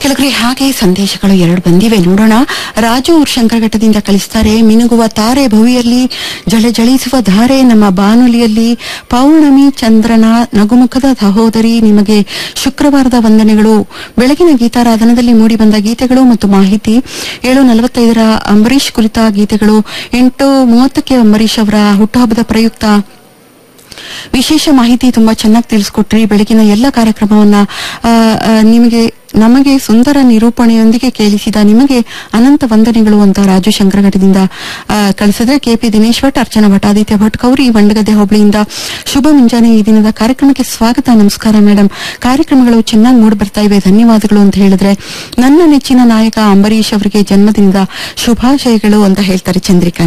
ಕೆಲವರಿಗೆ ಹಾಗೆ ಸಂದೇಶಗಳು ಎರಡು ಬಂದಿವೆ ನೋಡೋಣ ರಾಜು ಶಂಕರಘಟ್ಟದಿಂದ ಕಳಿಸ್ತಾರೆ ಮಿನುಗುವ ತಾರೆ ಭುವಿಯಲ್ಲಿ ಜಳಜಳಿಸುವ ಧಾರೆ ನಮ್ಮ ಬಾನುಲಿಯಲ್ಲಿ ಪೌರ್ಣಮಿ ಚಂದ್ರನ ನಗುಮುಖದ ಸಹೋದರಿ ನಿಮಗೆ ಶುಕ್ರವಾರದ ವಂದನೆಗಳು ಬೆಳಗಿನ ಗೀತಾರಾಧನದಲ್ಲಿ ಮೂಡಿಬಂದ ಗೀತೆಗಳು ಮತ್ತು ಮಾಹಿತಿ ಏಳು ನಲವತ್ತೈದರ ಅಂಬರೀಷ್ ಕುರಿತ ಗೀತೆಗಳು ಎಂಟು ಮೂವತ್ತಕ್ಕೆ ಅಂಬರೀಷ್ ಅವರ ಹುಟ್ಟುಹಬ್ಬದ ಪ್ರಯುಕ್ತ ವಿಶೇಷ ಮಾಹಿತಿ ತುಂಬಾ ಚೆನ್ನಾಗಿ ತಿಳಿಸ್ಕೊಟ್ರಿ ಬೆಳಗಿನ ಎಲ್ಲ ಕಾರ್ಯಕ್ರಮವನ್ನ ಆ, ಆ, ನಿಮಗೆ ನಮಗೆ ಸುಂದರ ನಿರೂಪಣೆಯೊಂದಿಗೆ ಕೇಳಿಸಿದ ನಿಮಗೆ ಅನಂತ ವಂದನೆಗಳು ಅಂತ ರಾಜು ಶಂಕರಘಟ್ಟದಿಂದ ಆ, ಕಳಿಸಿದ್ರೆ ಕೆಪಿ ದಿನೇಶ್ ಭಟ್ ಅರ್ಚನಾ ಭಟ್ ಆದಿತ್ಯ ಭಟ್ ಕೌರಿ ಬಂಡಗದ್ದೆ ಹೋಬಳಿಯಿಂದ ಶುಭ ಮುಂಜಾನೆ ಈ ದಿನದ ಕಾರ್ಯಕ್ರಮಕ್ಕೆ ಸ್ವಾಗತ ನಮಸ್ಕಾರ ಮೇಡಮ್ ಕಾರ್ಯಕ್ರಮಗಳು ಚೆನ್ನಾಗಿ ಮೂಡಿ ಬರ್ತಾ ಇವೆ ಧನ್ಯವಾದಗಳು ಅಂತ ಹೇಳಿದ್ರೆ ನನ್ನ ನೆಚ್ಚಿನ ನಾಯಕ ಅಂಬರೀಷ್ ಅವರಿಗೆ ಜನ್ಮದಿನದ ಶುಭಾಶಯಗಳು ಅಂತ ಹೇಳ್ತಾರೆ ಚಂದ್ರಿಕಾ